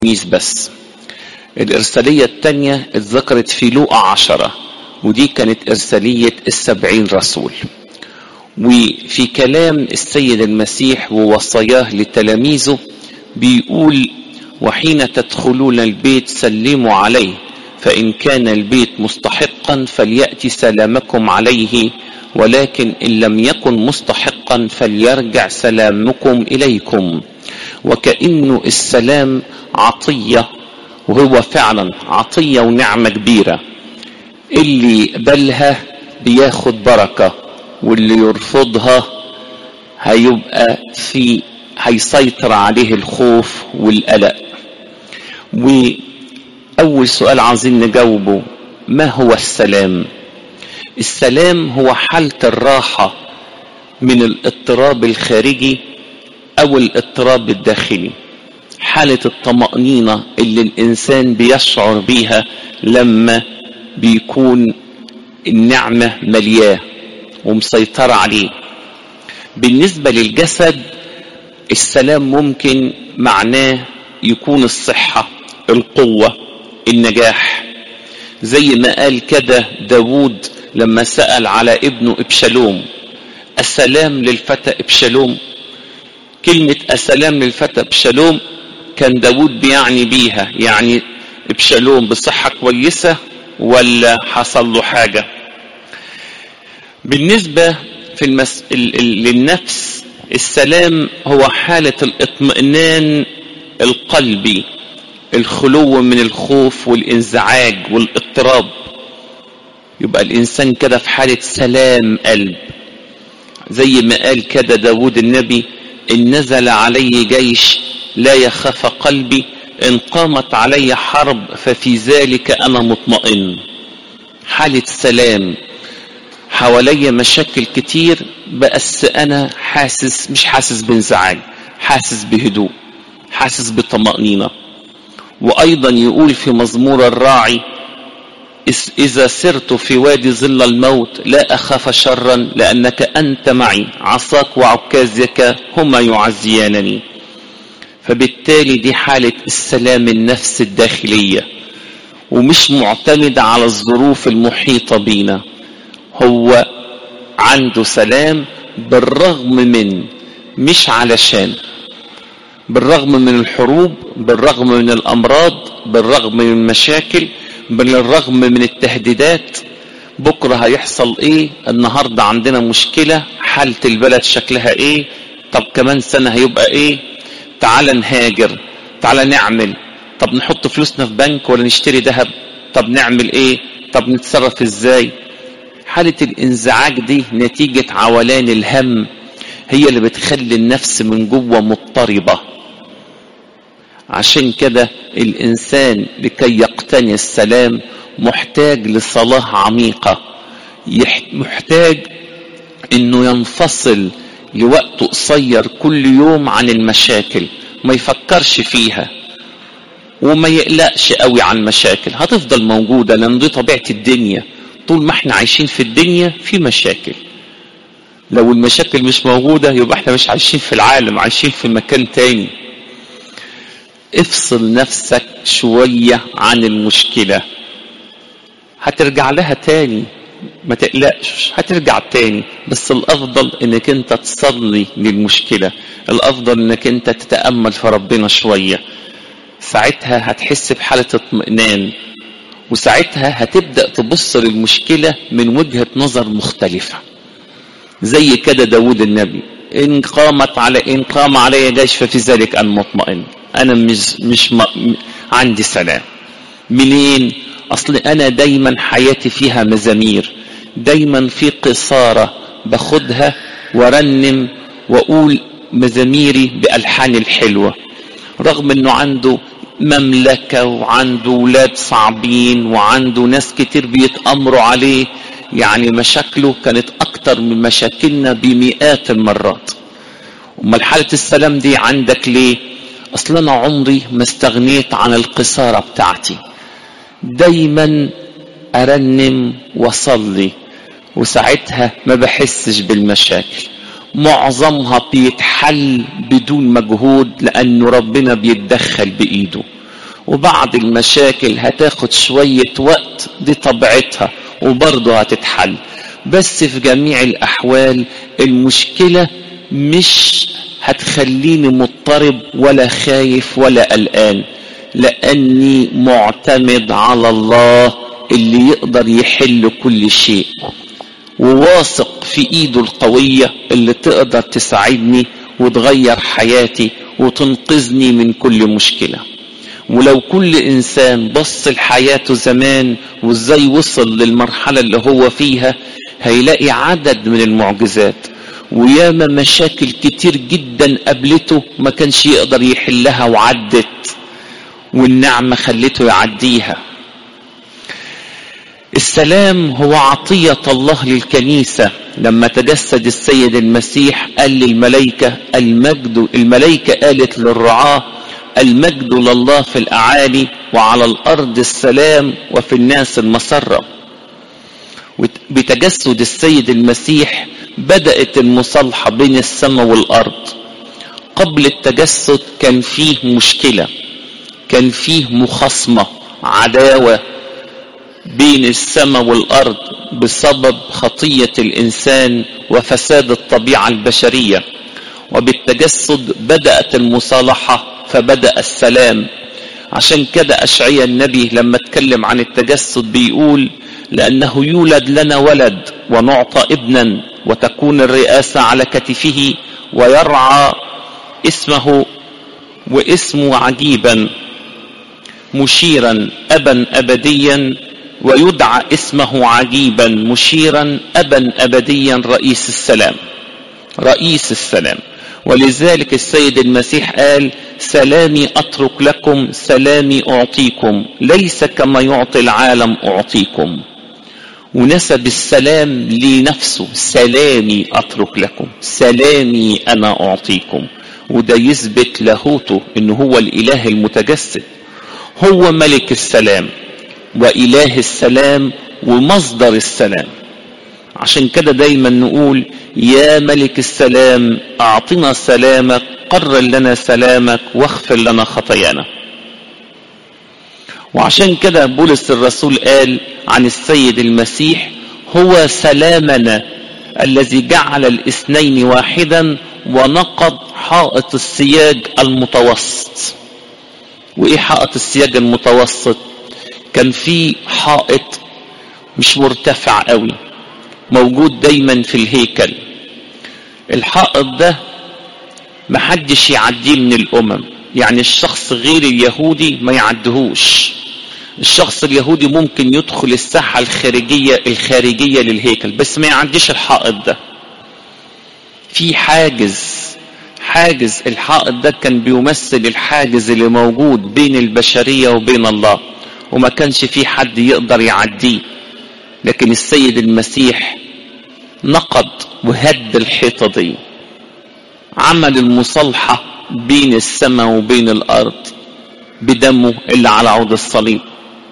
التلميذ بس الإرسالية التانية اتذكرت في لوقا عشرة ودي كانت إرسالية السبعين رسول وفي كلام السيد المسيح ووصاياه لتلاميذه بيقول وحين تدخلون البيت سلموا عليه فإن كان البيت مستحقا فليأتي سلامكم عليه ولكن إن لم يكن مستحقا فليرجع سلامكم إليكم وكأنه السلام عطية وهو فعلا عطية ونعمة كبيرة اللي يقبلها بياخد بركة واللي يرفضها هيبقى في هيسيطر عليه الخوف والقلق وأول سؤال عايزين نجاوبه ما هو السلام السلام هو حالة الراحة من الاضطراب الخارجي أو الاضطراب الداخلي حالة الطمأنينة اللي الإنسان بيشعر بيها لما بيكون النعمة ملياه ومسيطرة عليه بالنسبة للجسد السلام ممكن معناه يكون الصحة القوة النجاح زي ما قال كده داود لما سأل على ابنه ابشالوم السلام للفتى ابشالوم كلمة السلام للفتى ابشالوم كان داود بيعني بيها يعني ابشالوم بصحة كويسة ولا حصل له حاجة بالنسبة في المس... ال... ال... للنفس السلام هو حالة الاطمئنان القلبي الخلو من الخوف والانزعاج والاضطراب يبقى الانسان كده في حالة سلام قلب زي ما قال كده داود النبي ان نزل علي جيش لا يخاف قلبي ان قامت علي حرب ففي ذلك انا مطمئن حالة سلام حواليا مشاكل كتير بس انا حاسس مش حاسس بانزعاج حاسس بهدوء حاسس بطمأنينة وايضا يقول في مزمور الراعي إذا سرت في وادي ظل الموت لا أخاف شرا لأنك أنت معي عصاك وعكازك هما يعزيانني فبالتالي دي حالة السلام النفس الداخلية ومش معتمدة على الظروف المحيطة بينا هو عنده سلام بالرغم من مش علشان بالرغم من الحروب بالرغم من الأمراض بالرغم من المشاكل بالرغم من التهديدات بكرة هيحصل ايه النهاردة عندنا مشكلة حالة البلد شكلها ايه طب كمان سنة هيبقى ايه تعال نهاجر تعال نعمل طب نحط فلوسنا في بنك ولا نشتري ذهب طب نعمل ايه طب نتصرف ازاي حالة الانزعاج دي نتيجة عولان الهم هي اللي بتخلي النفس من جوه مضطربة عشان كده الانسان لكي يقتني السلام محتاج لصلاة عميقة محتاج انه ينفصل لوقت قصير كل يوم عن المشاكل ما يفكرش فيها وما يقلقش قوي عن مشاكل هتفضل موجودة لان دي طبيعة الدنيا طول ما احنا عايشين في الدنيا في مشاكل لو المشاكل مش موجودة يبقى احنا مش عايشين في العالم عايشين في مكان تاني افصل نفسك شوية عن المشكلة هترجع لها تاني ما تقلقش هترجع تاني بس الافضل انك انت تصلي للمشكلة الافضل انك انت تتأمل في ربنا شوية ساعتها هتحس بحالة اطمئنان وساعتها هتبدأ تبص للمشكلة من وجهة نظر مختلفة زي كده داود النبي إن قامت على إن قام علي جيش ففي ذلك أنا مطمئن أنا مش مش م... عندي سلام منين؟ أصل أنا دايما حياتي فيها مزامير دايما في قصارة باخدها ورنم وأقول مزاميري بألحان الحلوة رغم أنه عنده مملكة وعنده ولاد صعبين وعنده ناس كتير بيتأمروا عليه يعني مشاكله كانت أكتر من مشاكلنا بمئات المرات أمال حالة السلام دي عندك ليه أصل أنا عمري ما استغنيت عن القصارى بتاعتي دايما أرنم وصلي وساعتها ما بحسش بالمشاكل معظمها بيتحل بدون مجهود لأنه ربنا بيتدخل بإيده وبعض المشاكل هتاخد شوية وقت دي طبيعتها وبرضه هتتحل بس في جميع الأحوال المشكلة مش هتخليني مضطرب ولا خايف ولا قلقان لأني معتمد على الله اللي يقدر يحل كل شيء وواثق في ايده القوية اللي تقدر تساعدني وتغير حياتي وتنقذني من كل مشكلة ولو كل انسان بص لحياته زمان وازاي وصل للمرحلة اللي هو فيها هيلاقي عدد من المعجزات وياما مشاكل كتير جدا قابلته ما كانش يقدر يحلها وعدت والنعمة خلته يعديها السلام هو عطية الله للكنيسة لما تجسد السيد المسيح قال للملائكة المجد الملائكة قالت للرعاة المجد لله في الأعالي وعلى الأرض السلام وفي الناس المسرة بتجسد السيد المسيح بدأت المصالحة بين السماء والأرض قبل التجسد كان فيه مشكلة كان فيه مخاصمة عداوة بين السماء والأرض بسبب خطية الإنسان وفساد الطبيعة البشرية وبالتجسد بدأت المصالحة فبدأ السلام عشان كده أشعيا النبي لما اتكلم عن التجسد بيقول لأنه يولد لنا ولد ونعطى ابنا وتكون الرئاسة على كتفه ويرعى اسمه واسمه عجيبا مشيرا أبا أبديا ويدعى اسمه عجيبا مشيرا أبا أبديا رئيس السلام رئيس السلام ولذلك السيد المسيح قال سلامي أترك لكم سلامي أعطيكم ليس كما يعطي العالم أعطيكم ونسب السلام لنفسه سلامي أترك لكم سلامي أنا أعطيكم وده يثبت لاهوته إن هو الإله المتجسد هو ملك السلام وإله السلام ومصدر السلام عشان كده دايما نقول يا ملك السلام أعطنا سلامك قرر لنا سلامك واغفر لنا خطايانا وعشان كده بولس الرسول قال عن السيد المسيح هو سلامنا الذي جعل الاثنين واحدا ونقض حائط السياج المتوسط وايه حائط السياج المتوسط كان في حائط مش مرتفع قوي موجود دايما في الهيكل الحائط ده محدش يعديه من الامم يعني الشخص غير اليهودي ما يعدهوش الشخص اليهودي ممكن يدخل الساحة الخارجية الخارجية للهيكل بس ما يعديش الحائط ده في حاجز حاجز الحائط ده كان بيمثل الحاجز اللي موجود بين البشرية وبين الله وما كانش في حد يقدر يعديه لكن السيد المسيح نقض وهد الحيطة دي عمل المصالحة بين السماء وبين الأرض بدمه اللي على عود الصليب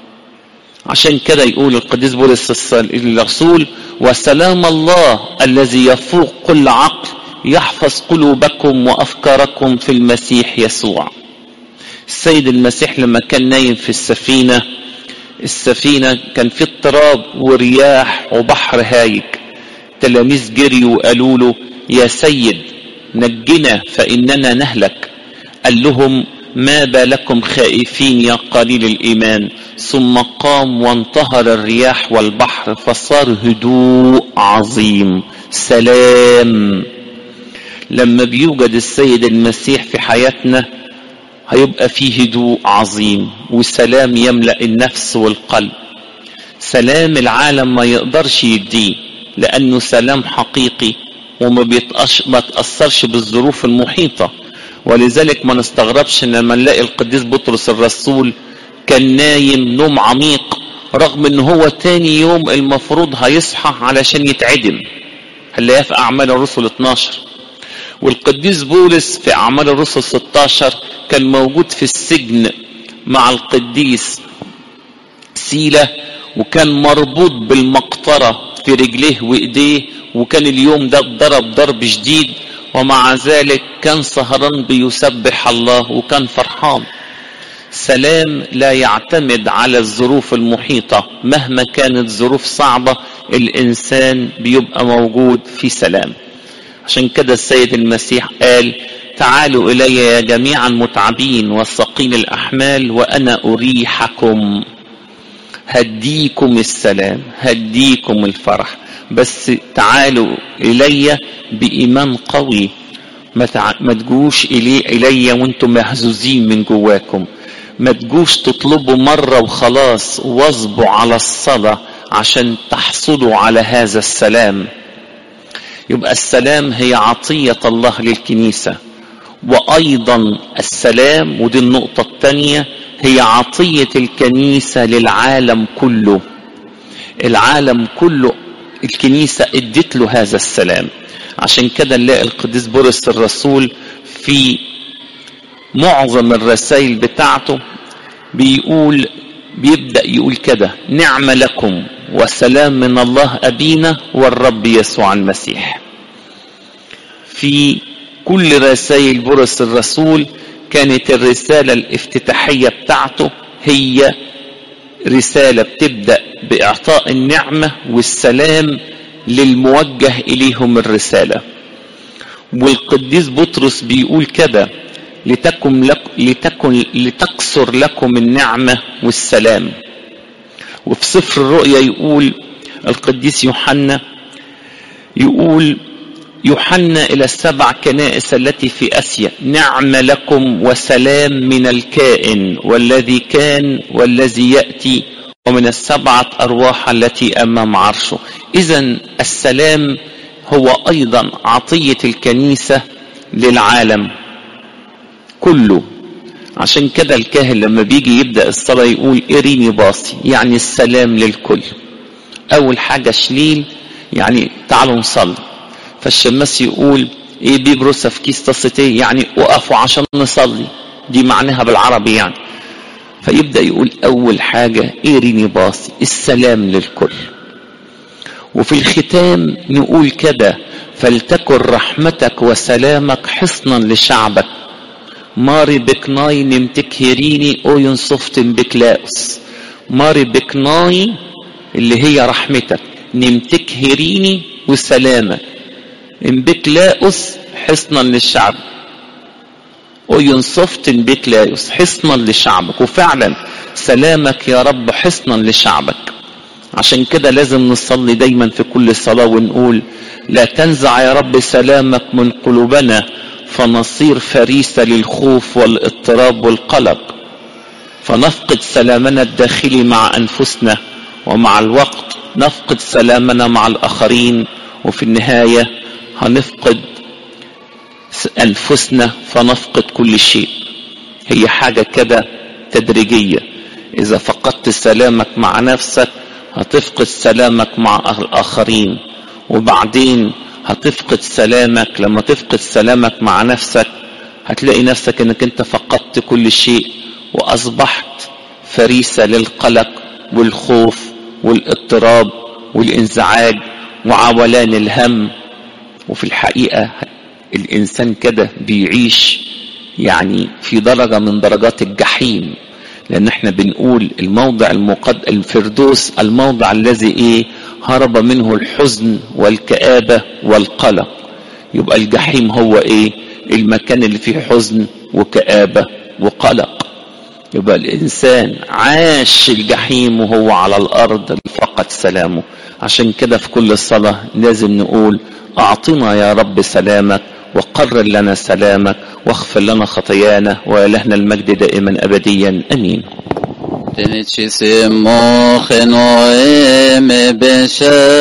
عشان كده يقول القديس بولس الرسول وسلام الله الذي يفوق كل عقل يحفظ قلوبكم وأفكاركم في المسيح يسوع السيد المسيح لما كان نايم في السفينة السفينة كان في اضطراب ورياح وبحر هايج تلاميذ جريوا وقالوا له يا سيد نجنا فإننا نهلك قال لهم ما بالكم خائفين يا قليل الإيمان ثم قام وانتهر الرياح والبحر فصار هدوء عظيم سلام لما بيوجد السيد المسيح في حياتنا هيبقى فيه هدوء عظيم وسلام يملأ النفس والقلب سلام العالم ما يقدرش يديه لأنه سلام حقيقي وما بيتأش... ما تأثرش بالظروف المحيطة ولذلك ما نستغربش لما نلاقي القديس بطرس الرسول كان نايم نوم عميق رغم ان هو تاني يوم المفروض هيصحى علشان يتعدم هنلاقيها في اعمال الرسل 12 والقديس بولس في اعمال الرسل 16 كان موجود في السجن مع القديس سيلة وكان مربوط بالمقطرة في رجليه وايديه وكان اليوم ده اتضرب ضرب شديد ومع ذلك كان سهران بيسبح الله وكان فرحان سلام لا يعتمد على الظروف المحيطة مهما كانت ظروف صعبة الإنسان بيبقى موجود في سلام عشان كده السيد المسيح قال تعالوا إلي يا جميعا متعبين والثقيل الأحمال وأنا أريحكم هديكم السلام هديكم الفرح بس تعالوا إلي بإيمان قوي ما, تع... ما تجوش إلي, إلي وانتم مهزوزين من جواكم ما تجوش تطلبوا مرة وخلاص واظبوا على الصلاة عشان تحصلوا على هذا السلام يبقى السلام هي عطية الله للكنيسة وأيضا السلام ودي النقطة الثانية هي عطية الكنيسة للعالم كله العالم كله الكنيسة ادت له هذا السلام عشان كده نلاقي القديس بولس الرسول في معظم الرسائل بتاعته بيقول بيبدأ يقول كده نعم لكم وسلام من الله أبينا والرب يسوع المسيح في كل رسائل بولس الرسول كانت الرسالة الافتتاحية بتاعته هي رسالة بتبدأ بإعطاء النعمة والسلام للموجه إليهم الرسالة والقديس بطرس بيقول كده لتكن لك لتكن لتكثر لكم النعمة والسلام وفي سفر الرؤيا يقول القديس يوحنا يقول يوحنا إلى السبع كنائس التي في أسيا نعم لكم وسلام من الكائن والذي كان والذي يأتي ومن السبعة أرواح التي أمام عرشه إذا السلام هو أيضا عطية الكنيسة للعالم كله عشان كده الكاهن لما بيجي يبدأ الصلاة يقول إريني باصي يعني السلام للكل أول حاجة شليل يعني تعالوا نصلي فالشماس يقول ايه بيبرس في كيس طاستين يعني وقفوا عشان نصلي دي معناها بالعربي يعني فيبدا يقول اول حاجه ايريني باصي السلام للكل وفي الختام نقول كده فلتكن رحمتك وسلامك حصنا لشعبك ماري بكناي نمتك هيريني اوين صفتن بكلاوس ماري بكناي اللي هي رحمتك نمتك هيريني وسلامك بكلاؤس حصنا للشعب وينصفت بكلاؤس حصنا لشعبك وفعلا سلامك يا رب حصنا لشعبك عشان كده لازم نصلي دايما في كل صلاة ونقول لا تنزع يا رب سلامك من قلوبنا فنصير فريسة للخوف والاضطراب والقلق فنفقد سلامنا الداخلي مع أنفسنا ومع الوقت نفقد سلامنا مع الآخرين وفي النهاية هنفقد أنفسنا فنفقد كل شيء هي حاجة كده تدريجية إذا فقدت سلامك مع نفسك هتفقد سلامك مع الآخرين وبعدين هتفقد سلامك لما تفقد سلامك مع نفسك هتلاقي نفسك انك انت فقدت كل شيء واصبحت فريسة للقلق والخوف والاضطراب والانزعاج وعولان الهم وفي الحقيقة الإنسان كده بيعيش يعني في درجة من درجات الجحيم لأن احنا بنقول الموضع المقد الفردوس الموضع الذي ايه هرب منه الحزن والكآبة والقلق يبقى الجحيم هو ايه المكان اللي فيه حزن وكآبة وقلق يبقى الإنسان عاش الجحيم وهو على الأرض فقد سلامه عشان كده في كل الصلاة لازم نقول أعطنا يا رب سلامك وقرر لنا سلامك واغفر لنا خطايانا وإلهنا المجد دائما أبديا أمين Tenici se moche noem beshe